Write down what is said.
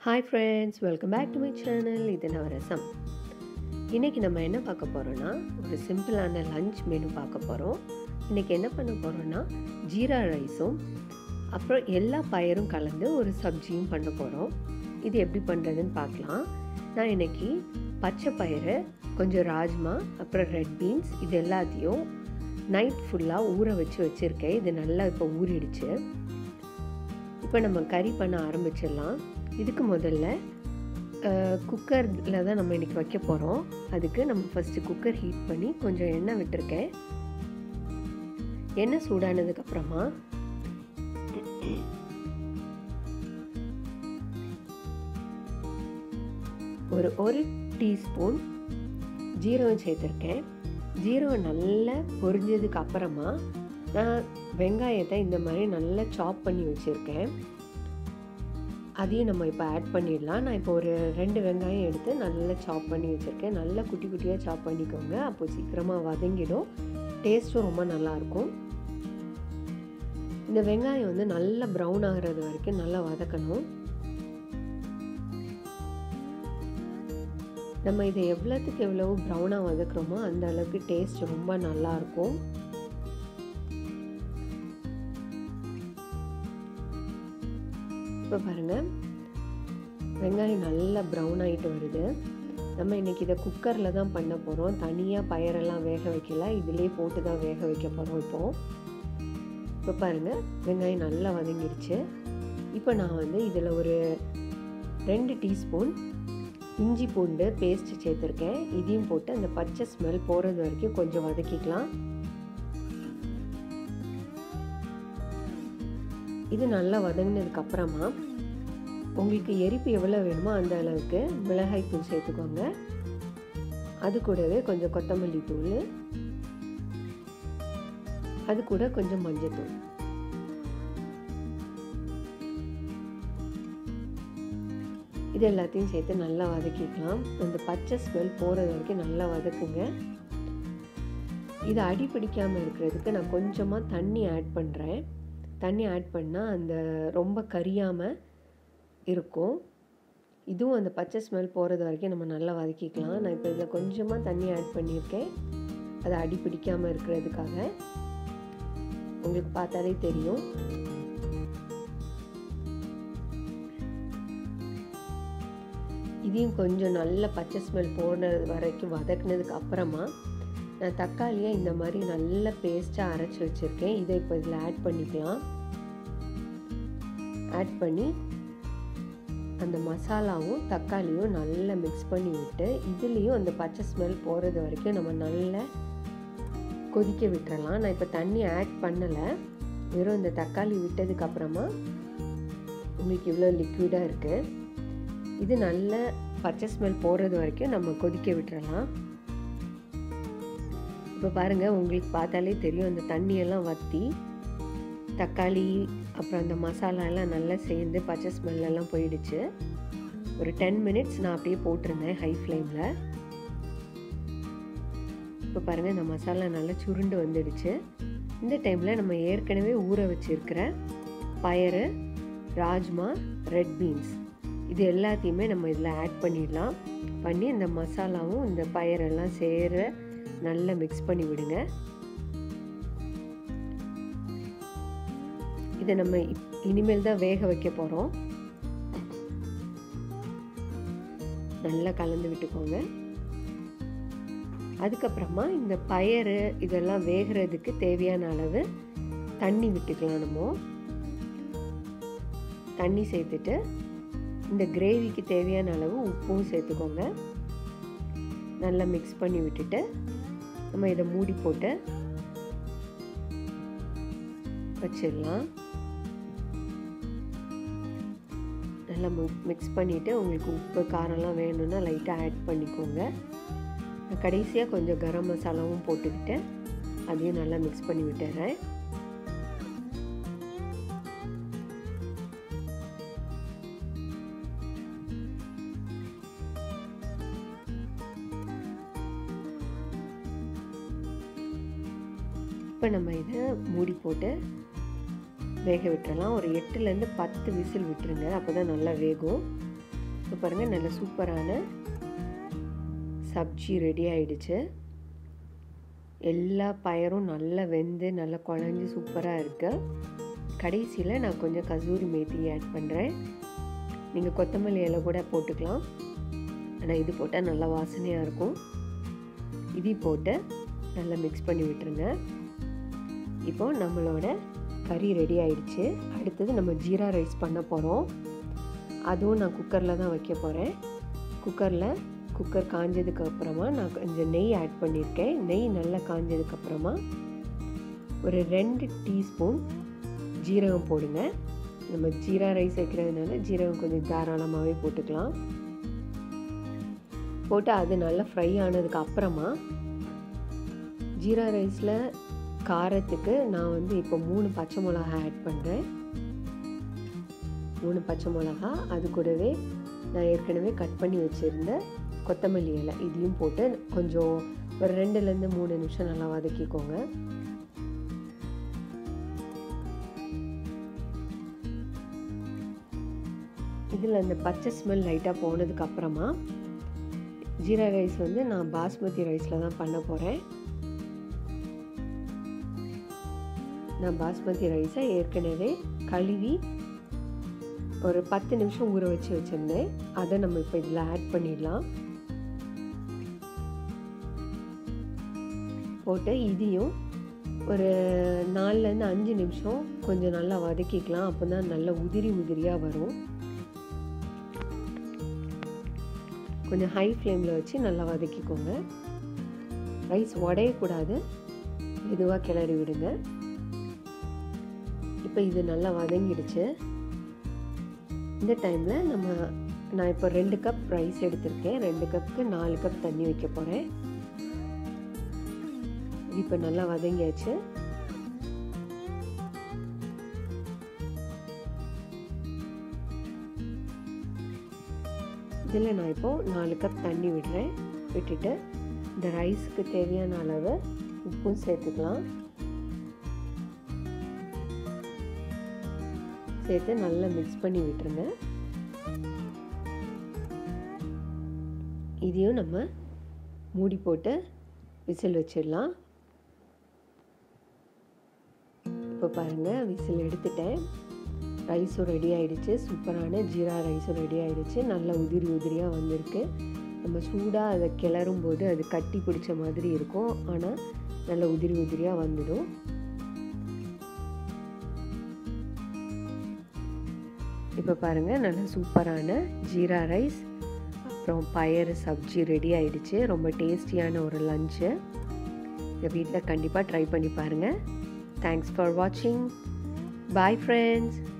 hi friends welcome back to my channel இது நவரசம் இன்றைக்கி நம்ம என்ன பார்க்க போகிறோன்னா ஒரு சிம்பிளான லஞ்ச் மெனு பார்க்க போகிறோம் இன்றைக்கி என்ன பண்ண போகிறோன்னா ஜீரா ரைஸும் அப்புறம் எல்லா பயரும் கலந்து ஒரு சப்ஜியும் பண்ண போகிறோம் இது எப்படி பண்ணுறதுன்னு பார்க்கலாம் நான் இன்றைக்கி பச்சை பயிறு கொஞ்சம் ராஜ்மா அப்புறம் ரெட் பீன்ஸ் இது எல்லாத்தையும் நைட் ஃபுல்லாக ஊற வச்சு வச்சுருக்கேன் இது நல்லா இப்போ ஊறிடுச்சு இப்போ நம்ம கறி பண்ண ஆரம்பிச்சிடலாம் இதுக்கு முதல்ல குக்கரில் தான் நம்ம இன்றைக்கி வைக்க போகிறோம் அதுக்கு நம்ம ஃபஸ்ட்டு குக்கர் ஹீட் பண்ணி கொஞ்சம் எண்ணெய் விட்டுருக்கேன் எண்ணெய் சூடானதுக்கப்புறமா ஒரு ஒரு டீஸ்பூன் ஜீரகம் சேர்த்துருக்கேன் ஜீரகம் நல்லா பொரிஞ்சதுக்கு அப்புறமா நான் வெங்காயத்தை இந்த மாதிரி நல்லா சாப் பண்ணி வச்சுருக்கேன் அதையும் நம்ம இப்போ ஆட் பண்ணிடலாம் நான் இப்போ ஒரு ரெண்டு வெங்காயம் எடுத்து நல்லா சாப் பண்ணி வச்சுருக்கேன் நல்லா குட்டி குட்டியாக சாப் பண்ணிக்கோங்க அப்போ சீக்கிரமாக வதங்கிடும் டேஸ்ட்டும் ரொம்ப நல்லாயிருக்கும் இந்த வெங்காயம் வந்து நல்லா ப்ரௌன் ஆகிறது வரைக்கும் நல்லா வதக்கணும் நம்ம இதை எவ்வளோத்துக்கு எவ்வளவு ப்ரௌனாக வதக்குறோமோ அந்த அளவுக்கு டேஸ்ட் ரொம்ப நல்லாயிருக்கும் இப்போ பாருங்கள் வெங்காயம் நல்லா ப்ரௌன் ஆகிட்டு வருது நம்ம இன்றைக்கி இதை குக்கரில் தான் பண்ண போகிறோம் தனியாக பயரெல்லாம் வேக வைக்கல இதிலே போட்டு தான் வேக வைக்க போகிறோம் இப்போது இப்போ பாருங்கள் வெங்காயம் நல்லா வதங்கிடுச்சு இப்போ நான் வந்து இதில் ஒரு ரெண்டு டீஸ்பூன் இஞ்சி பூண்டு பேஸ்ட் சேர்த்துருக்கேன் இதையும் போட்டு அந்த பச்சை ஸ்மெல் போகிறது வரைக்கும் கொஞ்சம் வதக்கிக்கலாம் இது நல்லா வதங்கினதுக்கு அப்புறமா உங்களுக்கு எரிப்பு எவ்வளோ வேணுமோ அந்த அளவுக்கு மிளகாய் தூள் சேர்த்துக்கோங்க அது கூடவே கொஞ்சம் கொத்தமல்லி தூள் அது கூட கொஞ்சம் மஞ்சத்தூள் இது எல்லாத்தையும் சேர்த்து நல்லா வதக்கிக்கலாம் அந்த பச்சை ஸ்மெல் போகிறது வரைக்கும் நல்லா வதக்குங்க இது அடி பிடிக்காமல் இருக்கிறதுக்கு நான் கொஞ்சமாக தண்ணி ஆட் பண்ணுறேன் தண்ணி ஆட் பண்ணால் அந்த ரொம்ப கரியாமல் இருக்கும் இதுவும் அந்த பச்சை ஸ்மெல் போகிறது வரைக்கும் நம்ம நல்லா வதக்கிக்கலாம் நான் இப்போ இதில் கொஞ்சமாக தண்ணி ஆட் பண்ணியிருக்கேன் அது அடி பிடிக்காமல் இருக்கிறதுக்காக உங்களுக்கு பார்த்தாலே தெரியும் இதையும் கொஞ்சம் நல்ல பச்சை ஸ்மெல் போனது வரைக்கும் வதக்குனதுக்கு அப்புறமா நான் தக்காளியை இந்த மாதிரி நல்ல பேஸ்ட்டாக அரைச்சி வச்சுருக்கேன் இதை இப்போ இதில் ஆட் பண்ணிக்கலாம் ஆட் பண்ணி அந்த மசாலாவும் தக்காளியும் நல்லா மிக்ஸ் பண்ணி விட்டு இதுலேயும் அந்த பச்சை ஸ்மெல் போகிறது வரைக்கும் நம்ம நல்லா கொதிக்க விட்டுறலாம் நான் இப்போ தண்ணி ஆட் பண்ணலை வெறும் இந்த தக்காளி விட்டதுக்கு அப்புறமா உங்களுக்கு இவ்வளோ லிக்விடாக இருக்குது இது நல்ல பச்சை ஸ்மெல் போகிறது வரைக்கும் நம்ம கொதிக்க விட்டுறலாம் இப்போ பாருங்கள் உங்களுக்கு பார்த்தாலே தெரியும் அந்த தண்ணியெல்லாம் வற்றி தக்காளி அப்புறம் அந்த மசாலா எல்லாம் நல்லா சேர்ந்து பச்சை ஸ்மெல்லாம் போயிடுச்சு ஒரு டென் மினிட்ஸ் நான் அப்படியே போட்டிருந்தேன் ஹை ஃப்ளேமில் இப்போ பாருங்கள் இந்த மசாலா நல்லா சுருண்டு வந்துடுச்சு இந்த டைமில் நம்ம ஏற்கனவே ஊற வச்சுருக்கிற பயறு ராஜ்மா ரெட் பீன்ஸ் இது எல்லாத்தையுமே நம்ம இதில் ஆட் பண்ணிடலாம் பண்ணி இந்த மசாலாவும் இந்த பயரெல்லாம் சேர நல்லா மிக்ஸ் பண்ணி விடுங்க இதை நம்ம இனிமேல் தான் வேக வைக்க போகிறோம் நல்லா கலந்து விட்டுக்கோங்க அதுக்கப்புறமா இந்த பயறு இதெல்லாம் வேகிறதுக்கு தேவையான அளவு தண்ணி விட்டுக்கலாம் நம்ம தண்ணி சேர்த்துட்டு இந்த கிரேவிக்கு தேவையான அளவு உப்பும் சேர்த்துக்கோங்க நல்லா மிக்ஸ் பண்ணி விட்டுட்டு நம்ம இதை மூடி போட்டு வச்சிடலாம் நல்லா மிக்ஸ் பண்ணிவிட்டு உங்களுக்கு உப்பு காரம்லாம் வேணும்னா லைட்டாக ஆட் பண்ணிக்கோங்க கடைசியாக கொஞ்சம் கரம் மசாலாவும் போட்டுக்கிட்டு அதையும் நல்லா மிக்ஸ் பண்ணி விட்டுறேன் இப்போ நம்ம இதை மூடி போட்டு வேக விட்டுறலாம் ஒரு எட்டுலேருந்து பத்து விசில் விட்டுருங்க அப்போ தான் நல்லா வேகும் இப்போ பாருங்கள் நல்ல சூப்பரான சப்ஜி ரெடி ஆயிடுச்சு எல்லா பயரும் நல்லா வெந்து நல்லா குழஞ்சி சூப்பராக இருக்குது கடைசியில் நான் கொஞ்சம் கசூரி மேத்தி ஆட் பண்ணுறேன் நீங்கள் கொத்தமல்லி இலை கூட போட்டுக்கலாம் ஆனால் இது போட்டால் நல்லா வாசனையாக இருக்கும் இது போட்டு நல்லா மிக்ஸ் பண்ணி விட்டுருங்க இப்போ நம்மளோட கறி ரெடி ஆயிடுச்சு அடுத்தது நம்ம ஜீரா ரைஸ் பண்ண போகிறோம் அதுவும் நான் குக்கரில் தான் வைக்க போகிறேன் குக்கரில் குக்கர் காஞ்சதுக்கு அப்புறமா நான் கொஞ்சம் நெய் ஆட் பண்ணியிருக்கேன் நெய் நல்லா காஞ்சதுக்கப்புறமா ஒரு ரெண்டு டீஸ்பூன் ஜீரகம் போடுங்க நம்ம ஜீரா ரைஸ் வைக்கிறதுனால ஜீரகம் கொஞ்சம் தாராளமாகவே போட்டுக்கலாம் போட்டு அது நல்லா ஃப்ரை ஆனதுக்கு அப்புறமா ஜீரா ரைஸில் காரத்துக்கு நான் வந்து இப்போ மூணு பச்சை மிளகா ஆட் பண்ணுறேன் மூணு பச்சை மிளகா அது கூடவே நான் ஏற்கனவே கட் பண்ணி வச்சுருந்த கொத்தமல்லி இலை இதையும் போட்டு கொஞ்சம் ஒரு ரெண்டுலேருந்து மூணு நிமிஷம் நல்லா வதக்கிக்கோங்க இதில் அந்த பச்சை ஸ்மெல் லைட்டாக போனதுக்கு அப்புறமா ஜீரா ரைஸ் வந்து நான் பாஸ்மதி ரைஸில் தான் பண்ண போகிறேன் நான் பாஸ்மதி ரைஸை ஏற்கனவே கழுவி ஒரு பத்து நிமிஷம் ஊற வச்சு வச்சுருந்தேன் அதை நம்ம இப்போ இதில் ஆட் பண்ணிடலாம் போட்டு இதையும் ஒரு நாலுலேருந்து அஞ்சு நிமிஷம் கொஞ்சம் நல்லா வதக்கிக்கலாம் அப்போ தான் நல்லா உதிரி உதிரியாக வரும் கொஞ்சம் ஹை ஃப்ளேமில் வச்சு நல்லா வதக்கிக்கோங்க ரைஸ் உடையக்கூடாது மெதுவாக கிளறி விடுங்க இப்போ இது நல்லா வதங்கிடுச்சு இந்த டைமில் நம்ம நான் இப்போ ரெண்டு கப் ரைஸ் எடுத்திருக்கேன் ரெண்டு கப்புக்கு நாலு கப் தண்ணி வைக்க போகிறேன் இப்போ நல்லா வதங்கியாச்சு இதில் நான் இப்போது நாலு கப் தண்ணி விடுறேன் விட்டுட்டு இந்த ரைஸுக்கு தேவையான அளவு உப்பும் சேர்த்துக்கலாம் சேர்த்து நல்லா மிக்ஸ் பண்ணி விட்டுருங்க இதையும் நம்ம மூடி போட்டு விசில் வச்சிடலாம் இப்போ பாருங்கள் விசில் எடுத்துட்டேன் ரைஸும் ரெடி ஆகிடுச்சு சூப்பரான ஜீரா ரைஸும் ரெடி ஆகிடுச்சு நல்லா உதிரி உதிரியாக வந்திருக்கு நம்ம சூடாக அதை கிளறும் போது அது கட்டி பிடிச்ச மாதிரி இருக்கும் ஆனால் நல்லா உதிரி உதிரியாக வந்துடும் இப்போ பாருங்கள் நல்லா சூப்பரான ஜீரா ரைஸ் அப்புறம் பயறு சப்ஜி ரெடி ஆயிடுச்சு ரொம்ப டேஸ்டியான ஒரு லஞ்சு இந்த வீட்டில் கண்டிப்பாக ட்ரை பண்ணி பாருங்கள் தேங்க்ஸ் ஃபார் வாட்சிங் பாய் ஃப்ரெண்ட்ஸ்